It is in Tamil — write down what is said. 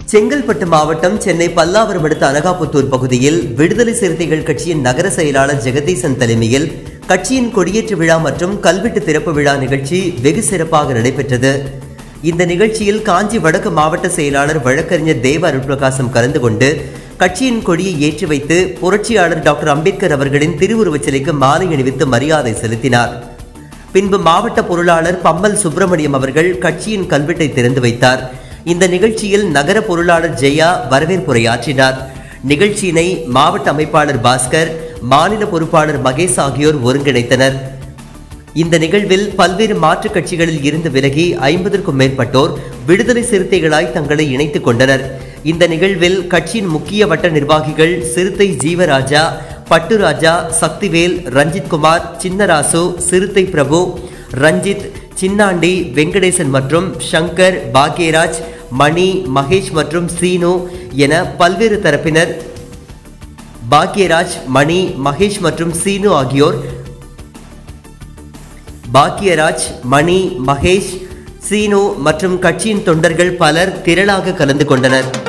செங்கல்பட்டு மாவட்டம் சென்னை பல்லாவரம் அடுத்த அனகாபுத்தூர் பகுதியில் விடுதலை சிறுத்தைகள் கட்சியின் நகர செயலாளர் ஜெகதீசன் தலைமையில் கட்சியின் கொடியேற்று விழா மற்றும் கல்வெட்டு திறப்பு விழா நிகழ்ச்சி வெகு சிறப்பாக நடைபெற்றது இந்த நிகழ்ச்சியில் காஞ்சி வடக்கு மாவட்ட செயலாளர் வழக்கறிஞர் தேவ அருள்பிரகாசம் கலந்து கொண்டு கட்சியின் கொடியை ஏற்றி வைத்து புரட்சியாளர் டாக்டர் அம்பேத்கர் அவர்களின் திருவுருவச் சிலைக்கு மாலை அணிவித்து மரியாதை செலுத்தினார் பின்பு மாவட்ட பொருளாளர் பம்மல் சுப்பிரமணியம் அவர்கள் கட்சியின் கல்வெட்டை திறந்து வைத்தார் இந்த நிகழ்ச்சியில் நகர பொருளாளர் ஜெயா வரவேற்புரையாற்றினார் நிகழ்ச்சியினை மாவட்ட அமைப்பாளர் பாஸ்கர் மாநில பொறுப்பாளர் மகேஷ் ஆகியோர் ஒருங்கிணைத்தனர் இந்த நிகழ்வில் பல்வேறு மாற்றுக் கட்சிகளில் இருந்து விலகி ஐம்பதற்கும் மேற்பட்டோர் விடுதலை சிறுத்தைகளாய் தங்களை இணைத்துக் கொண்டனர் இந்த நிகழ்வில் கட்சியின் முக்கிய வட்ட நிர்வாகிகள் சிறுத்தை ஜீவராஜா பட்டுராஜா சக்திவேல் ரஞ்சித் குமார் சின்னராசு சிறுத்தை பிரபு ரஞ்சித் சின்னாண்டி வெங்கடேசன் மற்றும் சங்கர் பாக்யராஜ் மணி மகேஷ் மற்றும் சீனு என பல்வேறு தரப்பினர் பாக்யராஜ் மணி மகேஷ் மற்றும் சீனு ஆகியோர் பாக்யராஜ் மணி மகேஷ் சீனு மற்றும் கட்சியின் தொண்டர்கள் பலர் திரளாக கலந்து கொண்டனர்